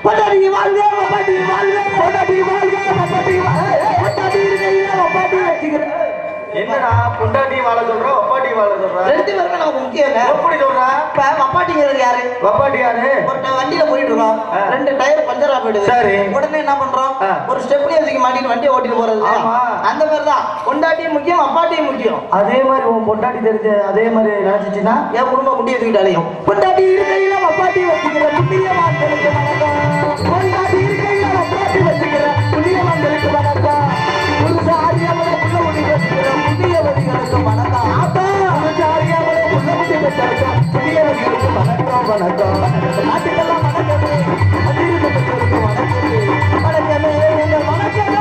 பொண்டாட்டி வாழ்க பொண்டாட்டி வாழ்க பொண்டாட்டி வாழ்க பொண்டாட்டி வாழ்க பொண்டாட்டி இருக்கையில பொண்டாட்டி வச்சுக்கிறேன் என்னடா பொண்டாட்டி வாழ சொல்ற அப்பாட்டி வாழ சொல்ற ரெண்டு பேருமே நமக்கு முக்கியம் எப்படி சொல்ற இப்ப அப்பாட்டிங்கிறது யாரு அப்பாட்டி யாரு ஒரு ட- வண்டியில போயிட்டு இருக்கோம் ஆ. ரெண்டு டயர் பஞ்சரா போயிடுது சரி. உடனே என்ன பண்றோம் ஆ. ஒரு ஸ்டெப்னி வச்சுக்க மாட்டிட்டு வண்டியை ஓட்டிட்டு போறது இல்லையா? ஆமா. அந்த மாதிரி தான் பொண்டாட்டியும் முக்கியம் அப்பாட்டியும் முக்கியம் அதே மாதிரி உன் பொண்டாட்டி தெரிஞ்ச அதே மாதிரி நினைச்சிச்சுன்னா என் குடும்பம் குட்டி வச்சுக்கிட்டு அலையும் பொண்டாட்டி இருக்கையில அப்பாட்டி வச்சுக்கிற புண்ணியவான்களுக்கு வணக்கம் பொண்டாட்டி இருக்கையில அப்பாட்டி வச்சுக்கிற புண்ணியவான்களுக்கு வணக்கம் புருஷ ஆரியாமல புள்ள முடி வச்சுக்கிற புண்ணியவதிகளுக்கு வணக்கம் ஆத்தா புருஷ ஆரியாமல புள்ள முடி வச்சிருக்க புண்ணியவதிகளுக்கு வணக்கம் வணக்கம் நாட்டுக்கெல்லாம் வணக்கமே அதிர்வுகளுக்கு வணக்கமே வணக்கமே எங்கள் வணக்கமே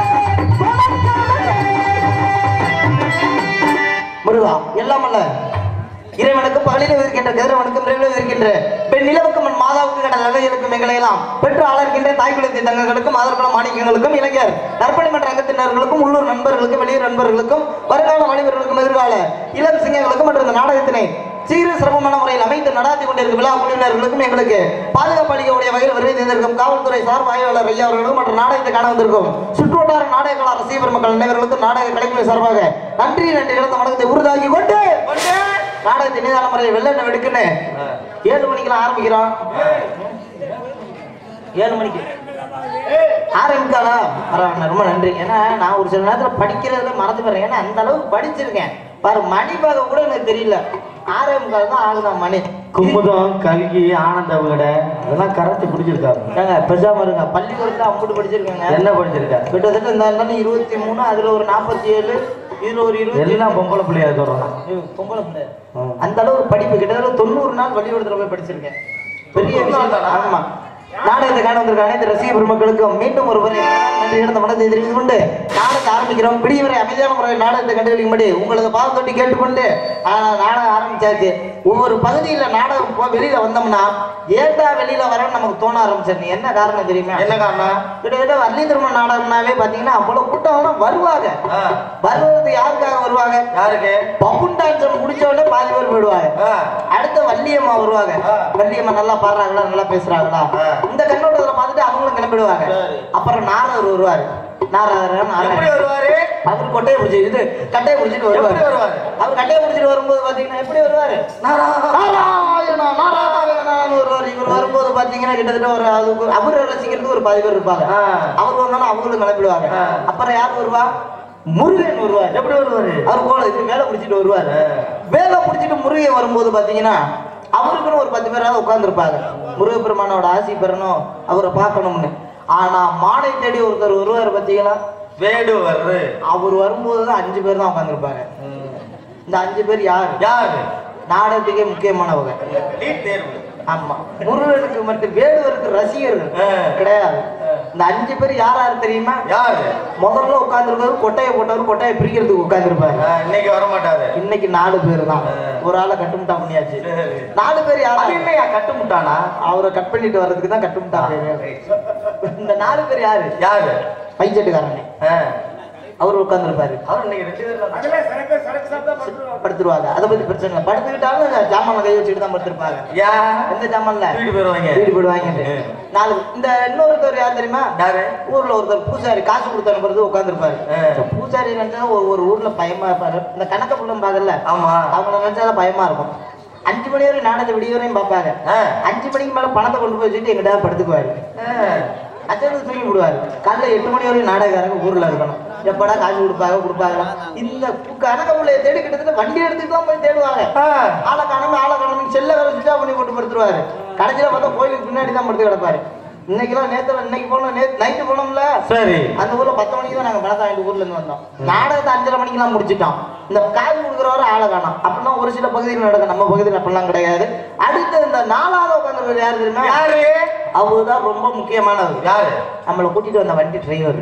வணக்கமே முருகா எல்லாம் அல்ல இறைவனுக்கு பகலிலே இருக்கின்ற கதிரவனுக்கும் இரவிலே இருக்கின்ற பெண் நிலவுக்கும் மண் மாதாவுக்கு கடல் அழகிருக்கும் எங்களையெல்லாம் பெற்று ஆளர்கின்ற தாய் குலத்தை தங்கங்களுக்கும் ஆதரகுல மாணிக்கங்களுக்கும் இளைஞர் நற்பணி மன்ற அங்கத்தினர்களுக்கும் உள்ளூர் நண்பர்களுக்கும் வெளியூர் நண்பர்களுக்கும் வருங்கால வாலிபர்களுக்கும் எதிர்கால இளம் சிங்கங்களுக்கும் மற்றும் இந்த நாடகத்தினை சீர சிரமமான முறையில் அமைத்து நடாத்தி கொண்டிருக்கும் விழா குழுவினர்களுக்கும் எங்களுக்கு பாதுகாப்பு அளிக்கக்கூடிய வகையில் வருகை தந்திருக்கும் காவல்துறை சார் ஆய்வாளர் ஐயா அவர்களுக்கும் மற்றும் நாடகத்தை காண வந்திருக்கும் சுற்றுவட்டார நாடக கலா ரசிகர் மக்கள் அனைவர்களுக்கும் நாடக கலைக்குழு சார்பாக நன்றி நன்றி இழந்த வணக்கத்தை உறுதாக்கி கொண்டு நாடகத்தை நிதான முறையை வெள்ளெண்ண வெடுக்குன்னு ஏழு மணிக்கெல்லாம் ஆரம்பிக்கிறோம் ஏழு மணிக்கு ஆரம்பிக்காளா பரவாயில்ல ரொம்ப நன்றி ஏன்னா நான் ஒரு சில நேரத்தில் படிக்கிறதுல மறந்து போறேன் ஏன்னா அந்த அளவுக்கு படிச்சிருக்கேன் பாரு மணி பார்க்க கூட எனக்கு தெரியல ஆரம்பிக்கால் தான் ஆகுதான் மணி குமுதம் கல்கி ஆனந்த விகட இதெல்லாம் கரைச்சு பிடிச்சிருக்காரு ஏங்க பெருசாம இருங்க பள்ளிக்கூடத்துல அம்புட்டு படிச்சிருக்கேங்க என்ன படிச்சிருக்க கிட்டத்தட்ட இந்த இருந்தாலும் இருபத்தி மூணு அதுல ஒரு நாற்பத்தி ஏழு இதுல ஒரு இருபத்தி எல்லாம் பொம்பளை பிள்ளையா சொல்றான் ஐயோ, பொம்பளை பிள்ளை ம். அந்த அளவு படிப்பு கிட்டத்தட்ட தொண்ணூறு நாள் பள்ளிக்கூடத்துல போய் படிச்சிருக்கேன் பெரிய விஷயம் தானே ஆமா நாடகத்தை காண வந்திருக்க அனைத்து ரசிக பெருமக்களுக்கும் மீண்டும் ஒரு முறை நன்றி இழந்த மனத்தை தெரிவித்துக் கொண்டு நாடகத்தை ஆரம்பிக்கிறோம் பிடி வரை அமைதியான முறையில் நாடகத்தை கண்டுபிடிக்கும்படி உங்களது பாவம் தொட்டி கேட்டுக்கொண்டு ஆனா, நாடகம் ஆரம்பிச்சாச்சு ஒவ்வொரு பகுதியில நாடகம் போ- வெளியில வந்தோம்னா ஏன்டா வெளியில வரன்னு நமக்கு தோண ஆரம்பிச்சிரு நீ என்ன காரணம் தெரியுமா என்ன காரணம் கிட்டத்தட்ட வள்ளி திருமண நாடகம்னாவே பாத்தீங்கன்னா அவ்வளவு கூட்டம் எல்லாம் வருவாங்க ஆ. வருவதற்கு யாருக்காக வருவாங்க யாருக்கு பப்புன் டான்ஸ் முடிச்ச உடனே பாதி பேர் போயிடுவாங்க ஆ. அடுத்த வள்ளியம்மா வருவாங்க ஆ. வள்ளியம்மா நல்லா பாடுறாங்களா நல்லா பேசுறாங்களா ஆ. இந்த கண்ணோட்டத்துல பார்த்துட்டு அவங்களும் கிளம்பிடுவாங்க சரி. அப்புறம் நாரதர் வருவாரு நாரதர் எப்படி நாராயணன் வருவாரு அவர் கொட்டையை பிடிச்சி இது கட்டையை பிடிச்சிட்டு வருவாரு எப்படி வருவாரு? அவர் கட்டையை பிடிச்சிட்டு வரும்போது பாத்தீங்கன்னா எப்படி வருவாரு நாராயணா நாராயணான்னு வருவாரு இவர் வரும்போது பாத்தீங்கன்னா கிட்டத்தட்ட ஒரு அது அவர் ரசிக்கிறதுக்கு ஒரு பாதி பேர் இருப்பாங்க ஆ. அவர் வந்தாலும் அவங்களும் கிளம்பிடுவாங்க ஆ. அப்புறம் யார் வருவா முருகன் வருவார் எப்படி வருவாரு அவர் போல இது வேலை பிடிச்சிட்டு வருவாரு ஆ. வேலை பிடிச்சிட்டு முருகன் வரும்போது பாத்தீங்கன்னா அவருக்குன்னு ஒரு பத்து பேராவது உட்கார்ந்துருப்பாங்க முருகப்பெருமானோட ஆசி பெறணும் அவரை பார்க்கணும்னு ஆனா மானை தேடி ஒருத்தர் வருவார் பாத்தீங்களா வேடுவர் அவர் வரும்போது தான் அஞ்சு பேர் தான் உட்காந்துருப்பாங்க இந்த அஞ்சு பேர் யாரு யாரு நாடகத்துக்கே முக்கியமானவங்க நீட் தேர்வு ஆமா முருகனுக்கு மட்டும் வேடுவருக்கு ரசிகர்கள் ஆ. கிடையாது இந்த அஞ்சு பேர் யார் யாரு தெரியுமா யாரு முதல்ல உட்கார்ந்துருக்கவர் கொட்டையை போட்டவர் கொட்டையை பிரிக்கிறதுக்கு உட்கார்ந்துருப்பாரு ஆ, இன்னைக்கு வர மாட்டாரு இன்னைக்கு நாலு பேர் தான் ஒரு ஆளை கட்டுமுட்டா பண்ணியாச்சு சரி. நாலு பேர் அது யாரும் என்னையா கட்டுமுட்டானா அவரை கட் பண்ணிட்டு வர்றதுக்கு தான் கட்டுமுட்டா பேரு. இந்த நாலு பேர் யாரு யாரு பைச்சட்டுக்காரனே ஆ. அவர் உட்கார்ந்துருப்பாரு அவர் இன்னைக்கு ரெண்டு பேர்ல படுத்துருவாங்க அதை பத்தி பிரச்சனை இல்லை படுத்துக்கிட்டாலும் ஜாமான்ல கை வச்சுட்டு தான் படுத்திருப்பாங்க ஏன் எந்த ஜாமான்ல வீடு போயிருவாங்க வீடு போயிடுவாங்க நாலு இந்த இன்னொருத்தர் யார் தெரியுமா யாரு ஊர்ல ஒருத்தர் பூசாரி காசு கொடுத்து அனுப்புறது உட்காந்துருப்பாரு ஆ. பூசாரி நினைச்சா ஒரு ஒரு ஊர்ல பயமா இருப்பாரு இந்த கணக்க புள்ளம் பாக்கல ஆமா அவங்கள நினைச்சாதான் பயமா இருக்கும் அஞ்சு மணி வரையும் நாடகத்தை விடிய வரையும் பார்ப்பாங்க ஆ. அஞ்சு மணிக்கு மேல பணத்தை கொண்டு போய் வச்சுட்டு எங்கிட்ட படுத்துக்குவாரு அச்சது தூங்கி விடுவாரு காலைல எட்டு மணி வரையும் நாடகக்காரங்க ஊர்ல இருக்கணும் எப்படா காசு கொடுப்பாங்க கொடுப்பாங்க இந்த கணக்க பிள்ளைய தேடி கிட்டத்தட்ட வண்டி எடுத்துட்டு தான் போய் தேடுவாங்க ஆளை காணாம ஆளை காணாம செல்ல வேற சுவிட்ச் ஆஃப் பண்ணி போட்டு படுத்துருவாரு கடைசியில பார்த்தா கோயிலுக்கு பின்னாடி தான் படுத்து கிடப்பாரு இன்னைக்கெல்லாம் நேத்துல இன்னைக்கு போனோம் நேத்து நைட்டு போனோம்ல சரி அந்த ஊர்ல பத்து மணிக்கு தான் நாங்க பணத்தை வாங்கிட்டு ஊர்ல இருந்து வந்தோம் நாடகத்தை அஞ்சரை மணிக்கெல்லாம் முடிச்சிட்டோம் இந்த காசு கொடுக்குறவரை ஆளை காணோம் அப்படின்னா ஒரு சில பகுதியில் நடக்கும் நம்ம பகுதியில் அப்படிலாம் கிடையாது அடுத்து இந்த நாலாவது உட்காந்து யாரு தெரியுமா யாரு அவர்தான் ரொம்ப முக்கியமானவர் யாரு நம்மளை கூட்டிட்டு வந்த வண்டி டிரைவர்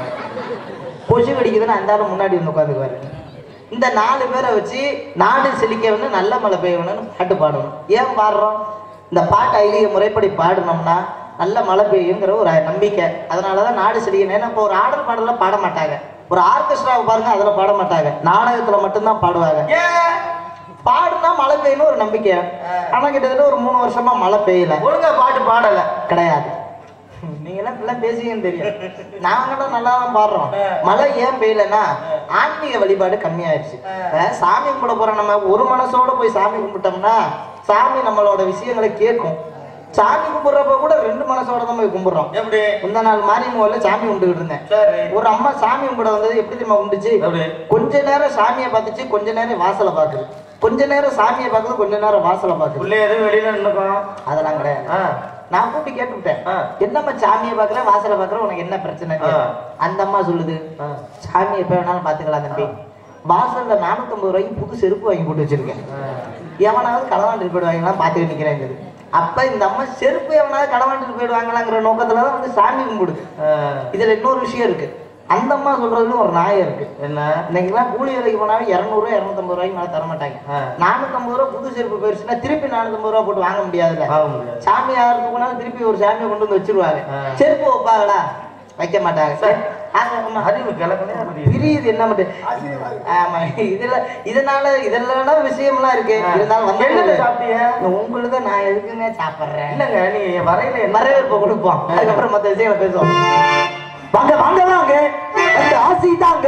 கொசு கடிக்குதுன்னு அந்த ஆளு முன்னாடி வந்து உட்காந்துக்குவாரு இந்த நாலு பேரை வச்சு நாடு செழிக்க வேணும் நல்ல மழை பெய்ய வேணும்னு பாட்டு பாடணும் ஏன் பாடுறோம் இந்த பாட்டு ஐதீக முறைப்படி பாடினோம்னா நல்ல மழை பெய்யுங்கிற ஒரு நம்பிக்கை அதனாலதான் நாடு செழிக்கணும் ஏன்னா இப்போ ஒரு ஆடல் பாடலாம் பாட மாட்டாங்க ஒரு ஆர்கெஸ்ட்ராவை பாருங்க அதுல பாட மாட்டாங்க நாடகத்துல மட்டும்தான் பாடுவாங்க ஏன் பாடுனா மழை பெய்யணும் ஒரு நம்பிக்கை ஆனா கிட்டத்தட்ட ஒரு மூணு வருஷமா மழை பெய்யல ஒழுங்கா பாட்டு பாடல கிடையாது அப்படிலாம் பேசுங்கன்னு தெரியும் நாங்களும் நல்லா தான் பாடுறோம் மழை ஏன் பெய்யலன்னா ஆன்மீக வழிபாடு கம்மியாயிருச்சு இப்ப சாமி கும்பிட போற நம்ம ஒரு மனசோட போய் சாமி கும்பிட்டோம்னா சாமி நம்மளோட விஷயங்களை கேட்கும் சாமி கும்பிடுறப்ப கூட ரெண்டு மனசோட தான் போய் கும்பிடுறோம் எப்படி முந்தா நாள் மாறி முதல்ல சாமி கும்பிட்டுக்கிட்டு இருந்தேன் சரி ஒரு அம்மா சாமி கும்பிட வந்தது எப்படி தெரியுமா கும்பிடுச்சு எப்படி கொஞ்ச நேரம் சாமியை பார்த்துச்சு கொஞ்ச நேரம் வாசலை பாக்குது கொஞ்ச நேரம் சாமியை பார்க்குது கொஞ்ச நேரம் வாசலை பாக்குது உள்ளே எதுவும் வெளியில நின்னுக்கும் அதெல்லாம் கிடையாது ஆ நான் கூப்பிட்டு கேட்டுவிட்டேன் ஆ. என்னம்மா சாமியை பார்க்கற வாசலை பார்க்கற உனக்கு என்ன பிரச்சனை ஆ. அந்த அம்மா சொல்லுது ஆ. சாமி எப்ப வேணாலும் பாத்துக்கலாம் தம்பி வாசல்ல நானூத்தம்பது ரூபாய்க்கு புது செருப்பு வாங்கி போட்டு வச்சிருக்கேன் எவனாவது களவாண்டு போயிடுவாங்களாம் பார்த்துட்டு நிக்கிறேங்குது அப்ப இந்த அம்மா செருப்பு எவனாவது களவாண்டு போயிடுவாங்களாங்கிற நோக்கத்துல தான் வந்து சாமி கும்பிடுது ஆ. இதுல இன்னொரு விஷயம் இருக்கு அந்த அம்மா சொல்றதுல ஒரு நியாயம் இருக்கு என்ன இன்னைக்கெல்லாம் கூலி வேலைக்கு போனாலும் இரநூறுவா இரநூத்தம்பது ரூபாய்க்கு மேலே தர மாட்டாங்க ஆ. நானூத்தம்பது ரூபா புது செருப்பு போயிருச்சுன்னா திருப்பி நானூத்தம்பது ரூபா போட்டு வாங்க முடியாதுல்ல வாங்க முடியாது. சாமி யாருக்கு போனாலும் திருப்பி ஒரு சாமியை கொண்டு வந்து வச்சிருவாங்க ஆ. செருப்பு வைப்பாங்களா வைக்க மாட்டாங்க சரி. அது நம்ம அறிவு கிளம்பனே அப்படி பிரியுது என்ன மட்டும் ஆமா இதுல இதனால இதெல்லாம் விஷயம்லாம் இருக்கு ஆ. இருந்தாலும் வந்து என்னத்தை சாப்பிட்டீங்க? உங்களுக்கு நான் எதுக்குங்க சாப்பிடுறேன் இல்லங்க நீ வரையில என்ன வரவேற்பு கொடுப்போம் அதுக்கப்புறம் மத்த விஷயங்களை பேசுவோம் வாங்க வாங்க வாங்க வந்து ஆசி தாங்க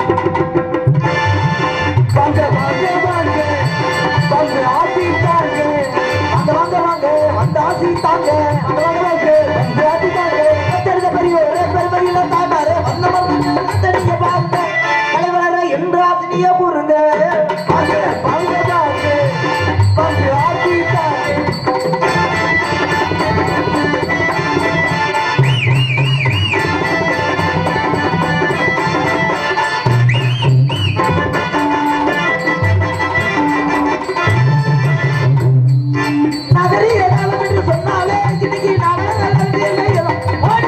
வாங்க வாங்க வாங்க வந்து ஆசி தாங்க வாங்க வாங்க வாங்க வந்து ஆசி தாங்க வாங்க வாங்க வாங்க வந்து ஆசி தாங்க தெரிந்த பெரியவரே பெருமையில தாண்டாரு வந்த வந்து தெரிய பாருங்க தலைவர என்று ஆசினிய கூறுங்க வாங்க வாங்க வாங்க வந்து ஆசி தாங்க நகரிய காலம் என்று சொன்னாலே இன்னைக்கு நாம நல்லது எல்லாம் ஓடி.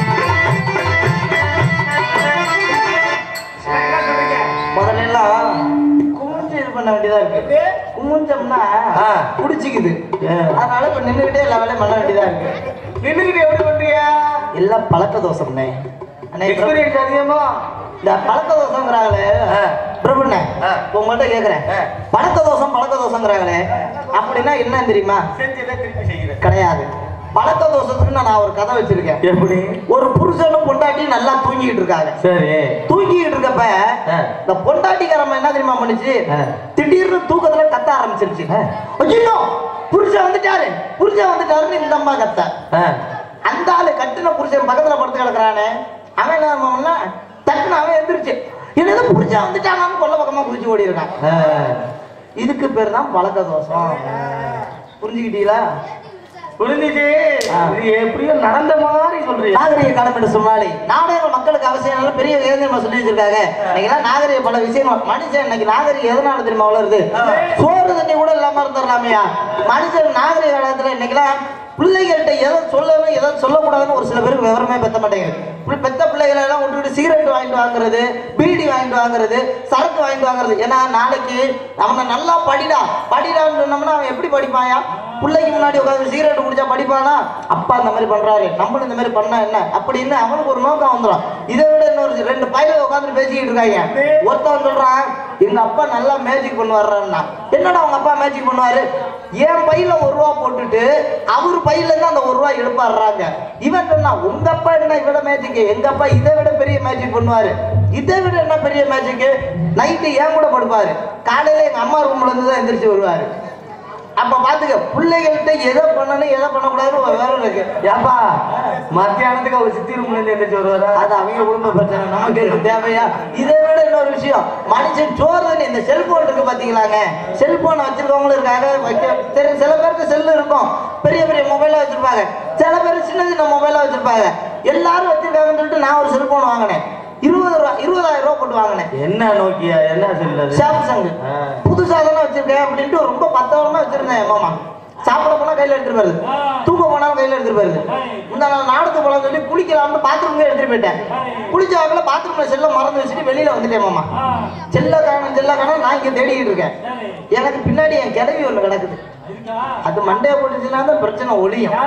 முதல்ல எல்லாம் குமிஞ்சு இது பண்ண வேண்டியதா இருக்கு குமிஞ்சோம்னா ஆ. புடிச்சுக்குது ஏ. அதனால இப்ப நின்றுகிட்டே எல்லா வேலையும் பண்ண வேண்டியதா இருக்கு நின்னுக்கிட்டு எப்படி பண்றியா எல்லாம் பழக்க தோசம்ண்ணே அண்ணே, பிரபு- எக்ஸ்பீரியன்ஸ் அதிகமா இந்த பழக்க தோசங்கிறாங்களே ஆ. பிரபுண்ணே ஆ. இப்ப உங்கள்ட்ட கேக்குறேன் ஆ. பழக்க தோசம் பழக்க தோசங்கிறாங்களே அப்படின்னா என்ன தெரியுமா செஞ்சதை திருப்பி செய்கிறேன் கிடையாது பழக்க தோசத்துக்கு நான் ஒரு கதை வச்சிருக்கேன் எப்படி ஒரு புருஷனும் பொண்டாட்டி நல்லா தூங்கிட்டு இருக்காங்க சரி தூங்கிட்டு இருக்கப்ப ஆ. இந்த பொண்டாட்டிக்காரம்ம என்ன தெரியுமா பண்ணுச்சு ஆ. திடீர்னு தூக்கத்துல கத்த ஆரம்பிச்சிருச்சு ஆ. ஐயோ புருஷன் வந்துட்டாரு புருஷன் வந்துட்டாருன்னு இந்த அம்மா கத்த ஆ. அந்த ஆளு கட்டின புருஷன் பக்கத்துல படுத்து கிடக்குறானே அவன் என்ன பண்ணா டக்குன்னு அவன் எந்திரிச்சு என்னது புருஷன் வந்துட்டானான்னு கொல்ல பக்கமா குதிச்சு ஓடி இருக்கான் ஆ. இதுக்கு பேர் தான் பழக்க தோஷம் புரிஞ்சுக்கிட்டீங்களா புரிஞ்சுச்சு ஆ. இது எப்படியோ நடந்த மாதிரி சொல்றீங்க நாகரிக காலம் என்று சொன்னாலே நாடகம் மக்களுக்கு அவசியம் இல்லை. பெரிய இளைஞர்கள் சொல்லி வச்சிருக்காங்க இன்னைக்கெல்லாம் நாகரிக பல விஷயங்கள் மனுஷன் இன்னைக்கு நாகரிகம் எதனால தெரியுமா வளருது சோறு தண்ணி கூட இல்லாம இருந்துடலாமையா மனுஷன் நாகரிக காலத்துல இன்னைக்கெல்லாம் பிள்ளைகள்கிட்ட எதை சொல்லணும் எதை சொல்லக்கூடாதுன்னு ஒரு சில பேருக்கு விவரமே பெத்த மாட்டேங்குது இப்படி பெத்த பிள்ளைகளை எல்லாம் விட்டுட்டு சிகரெட் வாங்கிட்டு வாங்குறது பீடி வாங்கிட்டு வாங்குறது சரக்கு வாங்கிட்டு வாங்குறது ஏன்னா நாளைக்கு அவனை நல்லா படிடா படிடான்னு சொன்னோம்னா அவன் எப்படி படிப்பாயா பிள்ளைக்கு முன்னாடி உட்காந்து சிகரெட் குடிச்சா படிப்பானா அப்பா இந்த மாதிரி பண்றாரு நம்மளும் இந்த மாதிரி பண்ணா என்ன அப்படின்னு அவனுக்கு ஒரு நோக்கம் வந்துடும் இதை விட இன்னொரு ரெண்டு பையில உட்காந்து பேசிக்கிட்டு இருக்காங்க ஒருத்தவன் சொல்றான் எங்க அப்பா நல்லா மேஜிக் பண்ணுவாருன்னா என்னடா அவங்க அப்பா மேஜிக் பண்ணுவாரு என் பையில ஒரு ரூபா போட்டுட்டு அவர் பையில இருந்து அந்த ஒரு ரூபா எடுப்பாடுறாங்க இவன் சொன்னா உங்க அப்பா என்ன இவ்வளோ மேஜிக் எங்க அப்பா இதை விட பெரிய மேஜிக் பண்ணுவாரு இதை விட என்ன பெரிய மேஜிக் நைட்டு ஏன் கூட படுப்பாரு காலையில எங்க அம்மா ரூம்ல இருந்து தான் எந்திரிச்சு வருவாரு அப்ப பாத்துக்க பிள்ளைகள்கிட்ட எதை பண்ணணும் எதை பண்ணக்கூடாதுன்னு ஒரு வேலை இருக்கு ஏப்பா மத்தியானத்துக்கு அவர் சித்தி ரூம்ல இருந்து எந்திரிச்சு வருவாரா அது அவங்க குடும்ப பிரச்சனை நமக்கு இது தேவையா இதை விட இன்னொரு விஷயம் மனுஷன் சோறுன்னு இந்த செல்போன் இருக்கு பாத்தீங்களாங்க செல்போன் வச்சிருக்கவங்களும் இருக்காங்க வைக்க சரி சில பேருக்கு செல்லு இருக்கும் பெரிய பெரிய மொபைலா வச்சிருப்பாங்க சில பேர் சின்ன சின்ன மொபைலா வச்சிருப்பாங்க எல்லாரும் வச்சிருக்காங்கன்னு சொல்லிட்டு நான் ஒரு செல்போன் வாங்கினேன் இருபது ரூபா இருபதாயிரம் ரூபா போட்டு வாங்கினேன் என்ன நோக்கியா என்ன செல்லது சாம்சங் ஆ. புதுசா தானே வச்சிருக்கேன் அப்படின்ட்டு ரொம்ப பத்தாயிரமா வச்சிருந்தேன் என் மாமா சாப்பிட போனா கையில எடுத்துட்டு போயிருது தூக்க போனாலும் கையில எடுத்துட்டு போயிருது இந்த நாள் நாடத்து போலாம் சொல்லி குளிக்கலாம்னு பாத்ரூம்ல எடுத்துட்டு போயிட்டேன் குளிச்ச வாக்கில பாத்ரூம்ல செல்ல மறந்து வச்சுட்டு வெளியில வந்துட்டேன் மாமா செல்ல காணும் செல்ல காணும் நான் இங்க தேடிக்கிட்டு இருக்கேன் எனக்கு பின்னாடி என் கிளவி ஒண்ணு கிடக்குது அது மண்டைய போட்டுச்சுன்னா தான் பிரச்சனை ஒளியும்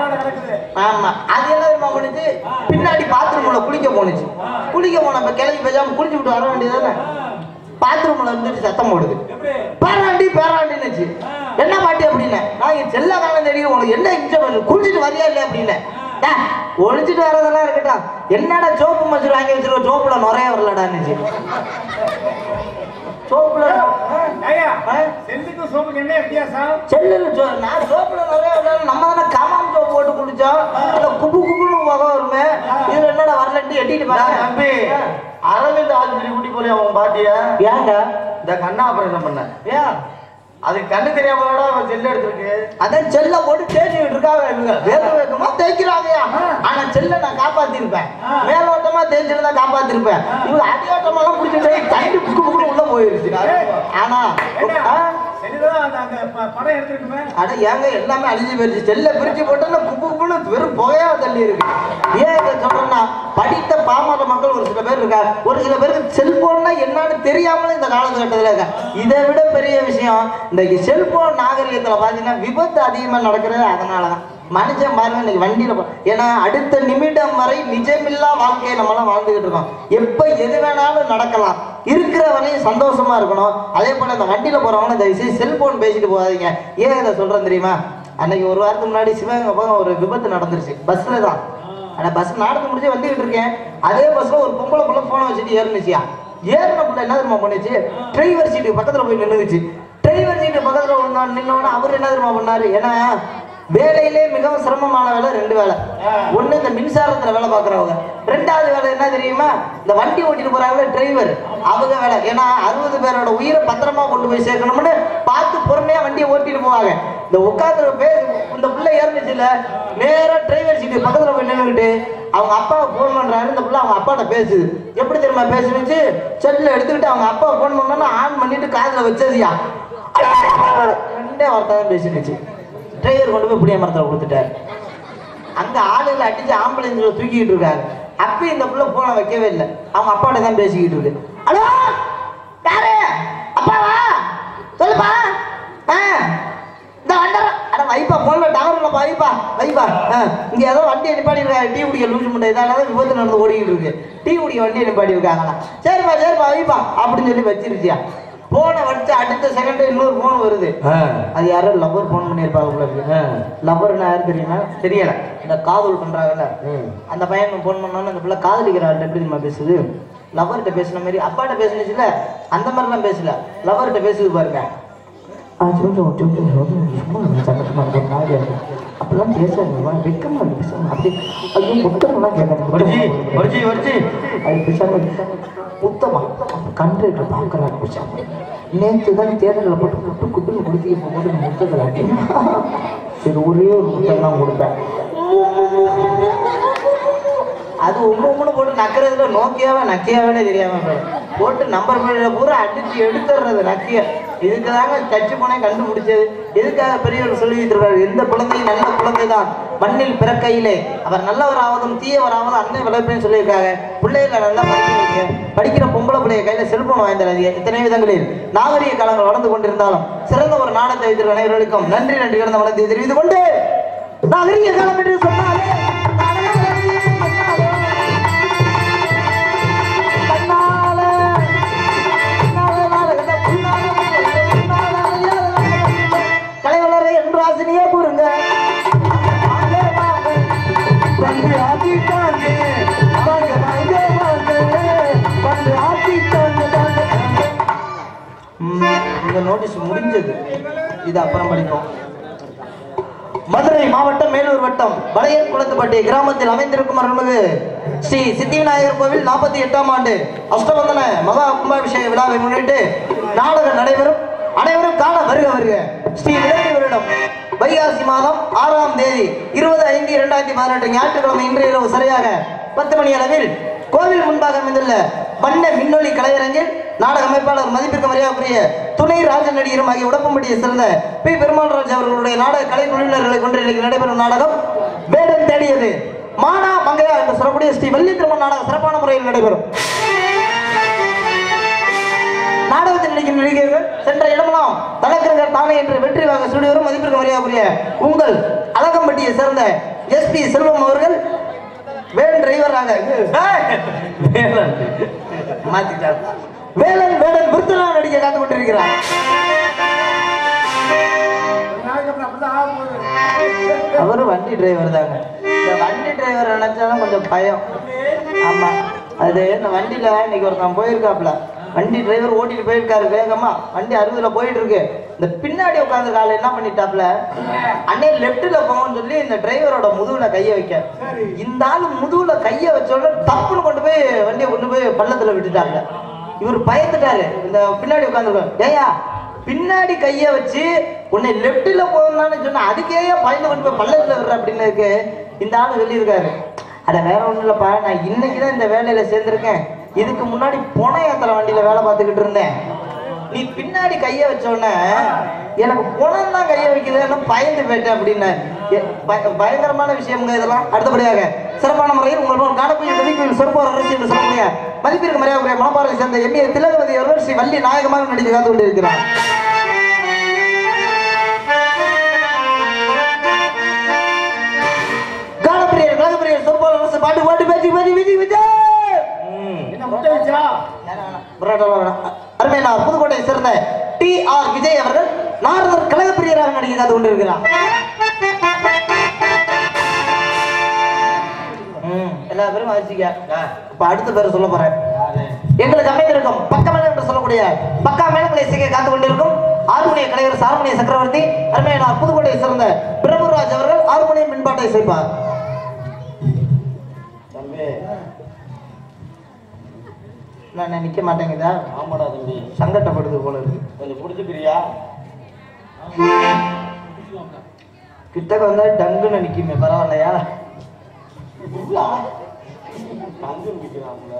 ஆமா அது என்ன தெரியுமா பண்ணுச்சு பின்னாடி பாத்ரூம்ல குளிக்க போனுச்சு குளிக்க போனப்ப கிளம்பி பேசாம குளிச்சு விட்டு வர வேண்டியதானே பாத்ரூம்ல இருந்துட்டு சத்தம் போடுது பேராண்டி பேராண்டின்னுச்சு என்ன பாட்டி அப்படின்னு நான் இங்க செல்ல காலம் தெரியும் உனக்கு என்ன இன்ஜம் வருது குளிச்சுட்டு வரியா இல்லையா அப்படின்னு டா, ஒழிச்சிட்டு வரதெல்லாம் இருக்கட்டும் என்னடா சோப்பு மசூர் வாங்கி வச்சிருக்க சோப்புல நுரைய வரலடான்னு சோப்புல ஐயா ஆ? செல்லுக்கும் சோப்புக்கு என்ன வித்தியாசம் செல்லுல சோ நான் சோப்புல நுரைய வரல நம்ம தானே கமாம் சோப்பு போட்டு குடிச்சோம் இல்ல குபு குபுன்னு முகம் வருமே இதுல என்னடா வரலன்ட்டு எட்டிட்டு நான் பாருங்க தம்பி அரவிந்த் ஆஸ்பத்திரி கூட்டி போய் அவன் பாத்தியா ஏங்க இந்த கண்ணா ஆபரேஷன் பண்ண ஏன் அது கண்ணு தெரியாம அவன் செல்லு எடுத்திருக்கு அதான் செல்ல போட்டு தேய்ச்சிட்டு இருக்காங்க இவங்க வேக வேகமா தேய்க்கிறாங்கயா ஆனா செல்ல நான் காப்பாத்திருப்பேன் மேலோட்டமா தேய்ச்சிருந்தா காப்பாத்திருப்பேன் இவங்க அடியோட்டமா எல்லாம் பிடிச்சிட்டு தண்ணி புக்கு புக்கு உள்ள போயிருச்சு ஆனா ஆ? செல்லுதான் அந்த அந்த ப- படம் எடுத்துருக்குமே அட ஏங்க எல்லாமே அழிஞ்சு போயிருச்சு செல்ல பிரிச்சு போட்டா குப்பு குப்புன்னு வெறும் புகையா தள்ளி இருக்கு ஏன் இதை சொல்றேன்னா படித்த பாமர மக்கள் ஒரு சில பேர் இருக்காங்க ஒரு சில பேருக்கு செல்போன்னா என்னன்னு தெரியாமலே இந்த காலகட்டத்தில் இருக்காங்க இதை விட பெரிய விஷயம் இந்த செல்போன் நாகரிகத்துல பாத்தீங்கன்னா விபத்து அதிகமா நடக்கிறது அதனாலதான் மனுஷன் பாருங்க இன்னைக்கு வண்டியில போ- ஏன்னா அடுத்த நிமிடம் வரை நிஜமில்லா வாழ்க்கையை நம்மளாம் வாழ்ந்துகிட்டு இருக்கோம் எப்ப எது வேணாலும் நடக்கலாம் இருக்கிற வரையும் சந்தோஷமா இருக்கணும் அதே போல இந்த வண்டியில போறவங்க தயவு செய்து செல்போன் பேசிட்டு போகாதீங்க ஏன் இதை சொல்றேன் தெரியுமா அன்னைக்கு ஒரு வாரத்துக்கு முன்னாடி சிவகங்கை பக்கம் ஒரு விபத்து நடந்துருச்சு பஸ்ல தான் ஆனா பஸ் நடந்து முடிஞ்சு வந்துகிட்டு இருக்கேன் அதே பஸ்ல ஒரு பொம்பளை புள்ள போனை வச்சுட்டு ஏறுனுச்சியா ஏறின புள்ள என்ன தெரியுமா பண்ணுச்சு டிரைவர் சீட்டு பக்கத்துல போய் நின்னுச்சு டிரைவர் சீட்டு பக்கத்துல விழுந்தா நின்னோன்னு அவர் என்ன தெரியுமா பண்ணாரு ஏன்னா வேலையிலே மிகவும் சிரமமான வேலை ரெண்டு வேலை ஒண்ணு இந்த மின்சாரத்துல வேலை பார்க்கறவங்க ரெண்டாவது வேலை என்ன தெரியுமா இந்த வண்டி ஓட்டிட்டு போறாங்க டிரைவர் அவங்க வேலை ஏன்னா அறுபது பேரோட உயிரை பத்திரமா கொண்டு போய் சேர்க்கணும்னு பார்த்து பொறுமையா வண்டியை ஓட்டிட்டு போவாங்க இந்த உட்காந்துற பேர் இந்த பிள்ளை ஏறிச்சுல நேரா டிரைவர் சீட்டு பக்கத்துல போய் நின்றுக்கிட்டு அவங்க அப்பாவை ஃபோன் பண்றாரு இந்த பிள்ளை அவங்க அப்பாட்ட பேசுது எப்படி தெரியுமா பேசுனுச்சு செல்ல எடுத்துக்கிட்டு அவங்க அப்பா ஃபோன் பண்ணோன்னா ஆன் பண்ணிட்டு காதுல வச்சதுயா ரெண்டே வார்த்தை தான் பேசினுச்சு டிரைவர் கொண்டு போய் புளிய மரத்தில் கொடுத்துட்டாரு அங்க ஆளுகளை அடிச்சு ஆம்புலன்ஸ்ல தூக்கிட்டு இருக்காரு அப்ப இந்த புள்ள போன வைக்கவே இல்லை அவங்க அப்பாட்ட தான் பேசிக்கிட்டு இருக்கு ஹலோ யாரு அப்பாவா சொல்லுப்பா ஆ இந்த வண்டர் அட வைப்பா போன்ல டவர் இல்லப்பா வைப்பா வைப்பா ஆ, இங்க ஏதோ வண்டியை நிப்பாடி இருக்காங்க டீ குடிக்க லூசு முட்டை இதால தான் விபத்து நடந்து ஓடிக்கிட்டு இருக்கு டீ குடிக்க வண்டியை நிப்பாடி இருக்காங்களா சரிப்பா சரிப்பா வைப்பா அப்படின்னு சொல்லி வச்சிருச்சியா போனை வச்சு அடுத்த செகண்ட் இன்னொரு போன் வருது அது யாரோ லவ்வர் ஃபோன் பண்ணியிருப்பாங்க போல இருக்கு லவ்வர்னா யாரு தெரியுமா தெரியல இந்த காதல் பண்றாங்கல்ல அந்த பையன் ஃபோன் பண்ணோன்னு அந்த பிள்ளை காதலிக்கிற ஆள்கிட்ட எப்படி தெரியுமா பேசுது லவ்வர்கிட்ட பேசுன மாதிரி அப்பாட்ட பேசுனுச்சுல அந்த மாதிரிலாம் பேசல லவ்வர்கிட்ட பேசுது பாருங்க ஆ, கொஞ்சம், கொஞ்சம், கொஞ்சம், சும்மா இருங்க, சந்தோஷமா இருக்கு, ஒரு மாதிரியா இருக்கு. அப்படிலாம் பேசாதீங்க, வா, வெட்கமா இருக்கு, பேசாம. அப்படி, ஐயோ, முத்தமெல்லாம் கேட்காதீங்க, வடிச்சி முத்தமா. வடிச்சி வடிச்சி அது பேசாம முத்தமா கண்ட்ரிட்ட பார்க்கறாங்க பேசாம நேற்று தான் தேர்தலில் போட்டு குட்டு குட்டுன்னு கொடுத்து இப்போ போட்டு முத்தத்தில் அடி சரி ஒரே ஒரு முத்தம் தான் கொடுப்பேன் அது உங்க உம்முன்னு போட்டு நக்கிறதுல நோக்கியாவே நக்கியாவே தெரியாம போயிடும். போட்டு நம்பர் பிளேட்ல பூரா அடிச்சு எடுத்துடுறது நக்கிய இதுக்கு தாங்க தச்சு போனே கண்டுபிடிச்சது இதுக்காக பெரியவர் சொல்லி வைத்திருக்காரு எந்த குழந்தையும் நல்ல குழந்தை தான் மண்ணில் பிறக்கையிலே அவர் நல்லவராவதும் தீயவராவதும் அன்னை வளர்ப்பேன்னு சொல்லியிருக்காங்க பிள்ளைகளை நல்லா படிக்க வைங்க படிக்கிற பொம்பளை பிள்ளைய கையில செல்போன் வாய்ந்தாதீங்க இத்தனை விதங்களில் நாகரிக காலங்கள் வளர்ந்து கொண்டிருந்தாலும் சிறந்த ஒரு நாடத்தை வைத்திருக்க அனைவர்களுக்கும் நன்றி நன்றி கிடந்த வளர்த்து தெரிவித்துக் கொண்டு நாகரிக காலம் என்று சொன்னாலே கண்ணால கலைவளரை என்று ஆசினியே கூறுங்க வந்து ஆட்டிட்டாங்க வாங்க வாங்க வாங்க வந்து ஆட்டிட்டாங்க வாங்க இந்த நோட்டீஸ் முடிஞ்சது இது அப்புறம் படிப்போம் மதுரை மாவட்டம் மேலூர் வட்டம் வளையர் குளத்துப்பட்டி கிராமத்தில் அமைந்திருக்கும் அருள்மிகு ஸ்ரீ சித்திவிநாயகர் கோவில் நாற்பத்தி எட்டாம் ஆண்டு அஷ்டவந்தன மகா கும்பாபிஷேக விழாவை முன்னிட்டு நாடகம் நடைபெறும் அனைவரும் காண வருக வருக ஸ்ரீ விளக்கு வருடம் வைகாசி மாதம் ஆறாம் தேதி இருபது ஐந்து இரண்டாயிரத்தி பதினெட்டு ஞாயிற்றுக்கிழமை இன்று இரவு சரியாக பத்து மணி அளவில் கோவில் முன்பாக அமைந்துள்ள வண்ண மின்னொளி கலையரங்கில் நாடக அமைப்பாளர் மதிப்பிற்கு மரியாதைக்குரிய துணை ராஜ நடிகரும் ஆகிய உடம்பம்படியை சேர்ந்த பி பெருமாள்ராஜ் அவர்களுடைய நாடக கலை குழுவினர்களை கொண்டு இன்னைக்கு நடைபெறும் நாடகம் வேடம் தேடியது மானா மங்கையா என்று சொல்லக்கூடிய ஸ்ரீ வள்ளி திருமண நாடகம் சிறப்பான முறையில் நடைபெறும் நாடகத்தில் நடிக்கும் நடிகர்கள் சென்ற இடமெல்லாம் தலக்கரங்கர் தானே என்று வெற்றி வாங்க சுடிவரும் மதிப்பிற்கு மரியாதைக்குரிய உங்கள் அழகம்பட்டியை சேர்ந்த எஸ்பி செல்வம் அவர்கள் வேன் டிரைவராக மாத்திட்டார் வேலன் வேடன் விருத்தனா நடிக்க காத்து கொண்டிருக்கிறார் ஒரு நாளைக்கு அப்புறம் அப்படிதான் ஆக போகுது அவரு வண்டி டிரைவர் தாங்க இந்த வண்டி டிரைவர் நினைச்சாலும் கொஞ்சம் பயம் ஆமா அது இந்த வண்டியில இன்னைக்கு ஒருத்தன் போயிருக்காப்ல வண்டி டிரைவர் ஓட்டிட்டு போயிருக்காரு வேகமா வண்டி அறுபதுல போயிட்டு இருக்கு இந்த பின்னாடி உட்காந்து கால என்ன பண்ணிட்டாப்ல அண்ணே லெப்ட்ல போங்கன்னு சொல்லி இந்த டிரைவரோட முதுகுல கைய வைக்க இந்த ஆளு முதுகுல கைய வச்ச உடனே டப்புன்னு கொண்டு போய் வண்டியை கொண்டு போய் பள்ளத்துல விட்டுட்டாங்க இவர் பயந்துட்டாரு இந்த பின்னாடி உட்காந்துருக்காரு ஏயா பின்னாடி கைய வச்சு உன்னை லெப்ட்ல போகணும்னு சொன்னா அதுக்கே பயந்து கொண்டு போய் பள்ளத்துல விடுற அப்படின்னு இருக்கு இந்த ஆளு சொல்லியிருக்காரு அட வேற ஒண்ணும் இல்லப்பா நான் இன்னைக்கு தான் இந்த வேலையில சேர்ந்திருக்கேன் இதுக்கு முன்னாடி பொண ஏத்தல வண்டியில வேலை பார்த்துக்கிட்டு இருந்தேன் நீ பின்னாடி கைய வச்ச உடனே எனக்கு புணம் தான் கைய வைக்கிறேன்னு பயந்து போயிட்டேன் அப்படின்னு எ- பய- பயங்கரமான விஷயம்ங்க இதெல்லாம் அடுத்தபடியாக சிறப்பான முறையில் உங்கள் காணக்கூடிய நதிக்குயில் சொற்போர் அரசு என்று சொல்லக்கூடிய மதிப்பிற்கு மரியாதை மனப்பாறை சேர்ந்த எம்ஏ திலகவதி அவர்கள் ஸ்ரீ வள்ளி நாயகமாக நடித்து காத்து கொண்டிருக்கிறார் காலப்பிரியர் கழகப்பிரியர் சொற்போர் அரசு பாட்டு பாட்டு பேச்சு பேச்சு விஜி விஜய் என்ன முட்டை வச்சா அருமையானார் புதுக்கோட்டை சேர்ந்த டி ஆர் விஜய் அவர்கள் நாரதர் கழகப்பிரியராக நடிகை காத்து கொண்டிருக்கிறார் ம், எல்லா பேரும் வாசிக்க இப்ப அடுத்த பேர் சொல்ல போறேன் எங்களுக்கு அமைந்திருக்கும் பக்க மேளம் என்று சொல்லக்கூடிய பக்கா மேளங்களை இசைக்க காத்து கொண்டிருக்கும் ஆறுமணிய கலைஞர் சார்மணிய சக்கரவர்த்தி அருமையானார் புதுக்கோட்டை சேர்ந்த பிரபுராஜ் அவர்கள் ஆறுமணிய மின்பாட்டை இசைப்பார் தம்பி நான் நிக்க மாட்டேங்குதா ஆமாடா தம்பி சங்கட்டப்படுது போல இருக்கு கொஞ்சம் பிடிச்சிக்கிறியா கிட்டக்க வந்தா டங்குன்னு நிக்குமே பரவாயில்லையா தங்கு பிடிக்கிறாங்கள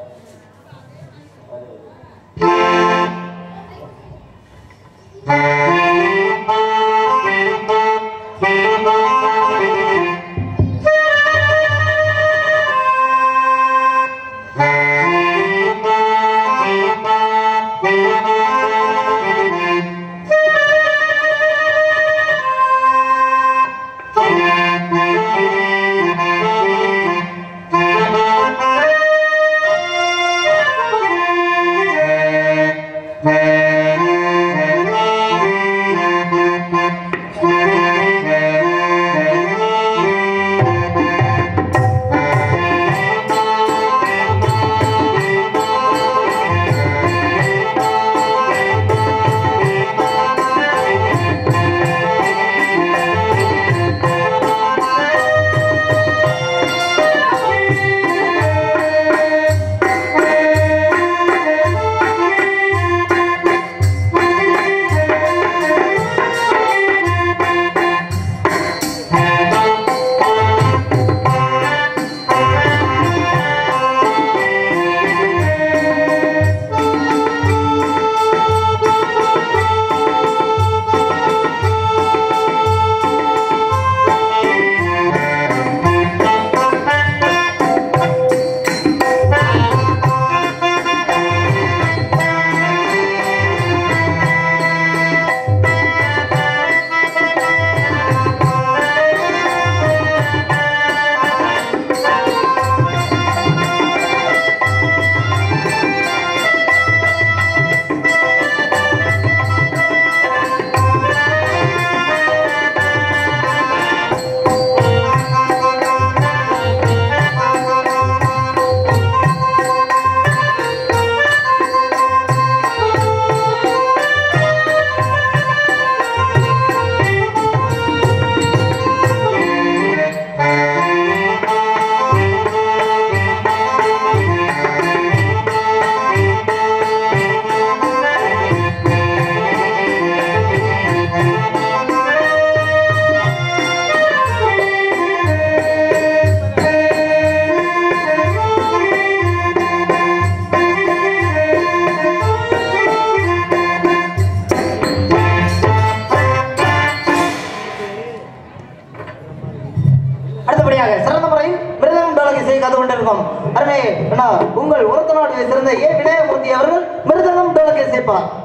அடுத்தபடியாக சிறந்த முறையில் மிருதம் டோலகை செய்ய காத்து கொண்டிருக்கும் அருமை அண்ணா உங்கள் உரத்த நாடு சிறந்த ஏ விநாயகமூர்த்தி அவர்கள் மிருதகம் டோலகை சேர்ப்பார்